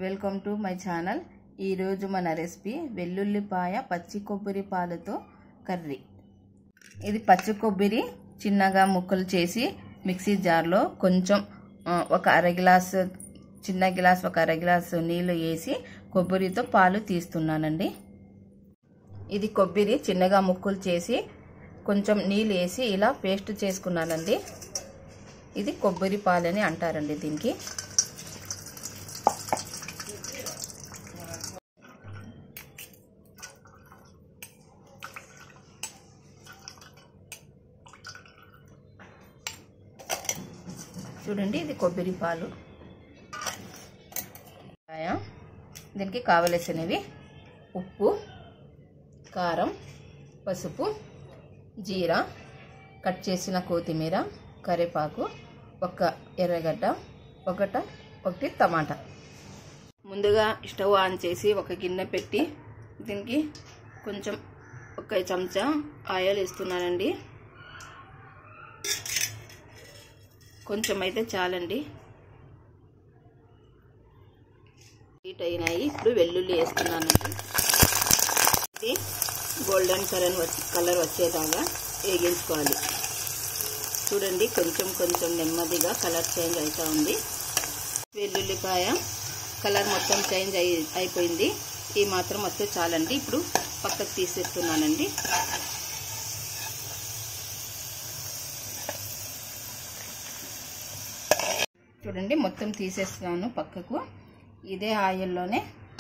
welcome to my channel ఈరోజు మన recipe వెల్లుల్లిపాయ పచ్చి కొబ్బరి పాలతో కర్రీ ఇది పచ్చి కొబ్బరి చిన్నగా ముక్కలు చేసి మిక్సీ జార్లో కొంచెం ఆ, ఒక అర గ్లాస్ చిన్న గ్లాస్ ఒక అర గ్లాసు నీళ్ళు వేసి కొబ్బరితో పాలు తీస్తున్నానండి ఇది కొబ్బరి చిన్నగా ముక్కలు చేసి కొంచెం నీళ్ళు వేసి ఇలా పేస్ట్ చేసుకున్నానండి ఇది కొబ్బరి పాలని అంటారండి దీనికి చూడండి ఇది కొబ్బరి పాలు దీనికి కావలసినవి ఉప్పు కారం పసుపు జీరా కట్ చేసిన కొత్తిమీర కరివేపాకు ఒక ఎర్రగడ్డ ఒకట ఒకటి టమాటా ముందుగా స్టవ్ ఆన్ చేసి ఒక గిన్నె పెట్టి దీనికి కొంచెం ఒక చెంచా ఆయిల్ వేస్తున్నానండి కొంచెం అయితే చాలండి హీట్ అయినాయి ఇప్పుడు వెల్లుల్లి వేస్తున్నానండి ఇది గోల్డెన్ కలర్ కలర్ వచ్చేదాకా వేగించుకోవాలి చూడండి కొంచెం కొంచెం నెమ్మదిగా కలర్ చేంజ్ అవుతూ ఉంది వెల్లుల్లిపాయ కలర్ మొత్తం చేంజ్ అయి అయిపోయింది ఈ మాత్రం వస్తే చాలండి ఇప్పుడు పక్కకు తీసేస్తున్నానండి చూడండి మొత్తం తీసేస్తున్నాను పక్కకు ఇదే ఆయిల్లోనే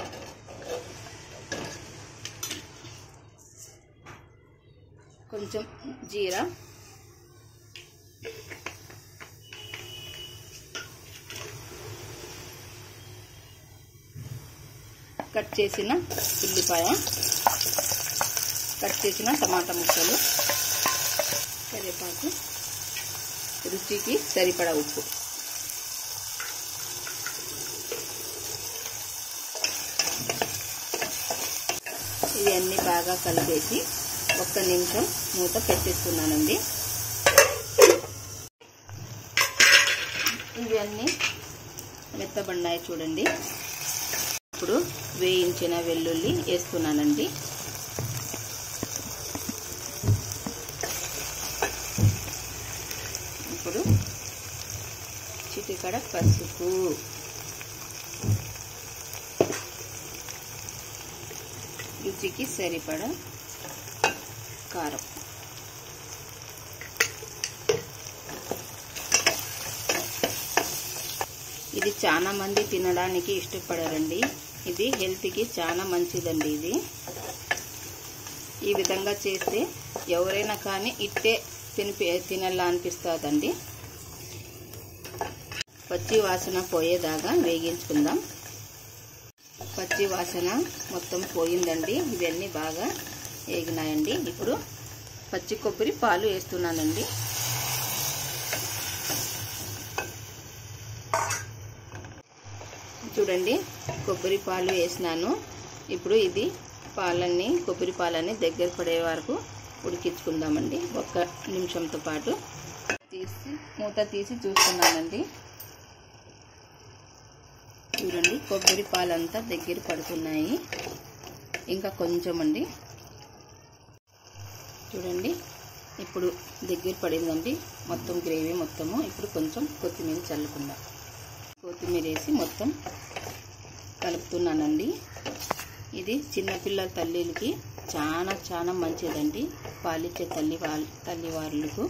కొంచెం జీరా కట్ చేసిన ఉల్లిపాయ కట్ చేసిన టమాటా ముక్కలు కరివేపాకు రుచికి సరిపడా ఉప్పు ఇవన్నీ బాగా కలిపేసి ఒక్క నిమిషం మూత పెట్టేస్తున్నానండి ఇవన్నీ మెత్తబడినాయి చూడండి ఇప్పుడు వేయించిన వెల్లుల్లి వేస్తున్నానండి ఇప్పుడు చిటికడ పసుపు రుచికి సరిపడా కారం ఇది చాలా మంది తినడానికి ఇష్టపడారండి ఇది హెల్త్కి చాలా మంచిదండి ఇది ఈ విధంగా చేస్తే ఎవరైనా కానీ ఇట్టే తినిపి తినాలా అనిపిస్తుందండి పచ్చి వాసన పోయేదాకా వేగించుకుందాం పచ్చి వాసన మొత్తం పోయిందండి ఇవన్నీ బాగా వేగినాయండి ఇప్పుడు పచ్చి కొబ్బరి పాలు వేస్తున్నానండి చూడండి కొబ్బరి పాలు వేసినాను ఇప్పుడు ఇది పాలన్నీ కొబ్బరి పాలన్నీ దగ్గర పడే వరకు ఉడికించుకుందామండి ఒక్క నిమిషంతో పాటు తీసి మూత తీసి చూస్తున్నానండి చూడండి కొబ్బరి పాలంతా దగ్గర పడుతున్నాయి ఇంకా కొంచెం అండి చూడండి ఇప్పుడు దగ్గర పడిందండి మొత్తం గ్రేవీ మొత్తము ఇప్పుడు కొంచెం కొత్తిమీర చల్లుకుందాం కొత్తిమీర వేసి మొత్తం కలుపుతున్నానండి ఇది చిన్నపిల్లల తల్లిలకి చాలా చాలా మంచిదండి పాలిచ్చే తల్లి వాళ్ళ తల్లి వాళ్ళకు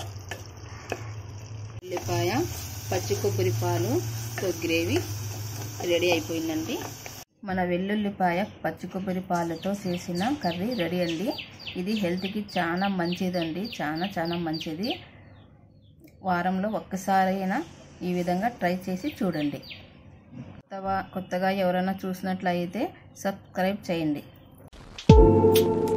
ఉల్లిపాయ పచ్చి కొబ్బరి పాలుతో గ్రేవీ రెడీ అయిపోయిందండి మన వెల్లుల్లిపాయ పచ్చి కొబ్బరి పాలతో చేసిన కర్రీ రెడీ అండి ఇది హెల్త్కి చాలా మంచిదండి చాలా చాలా మంచిది వారంలో ఒక్కసారైనా ఈ విధంగా ట్రై చేసి చూడండి కొత్తగా కొత్తగా ఎవరైనా చూసినట్లయితే సబ్స్క్రైబ్ చేయండి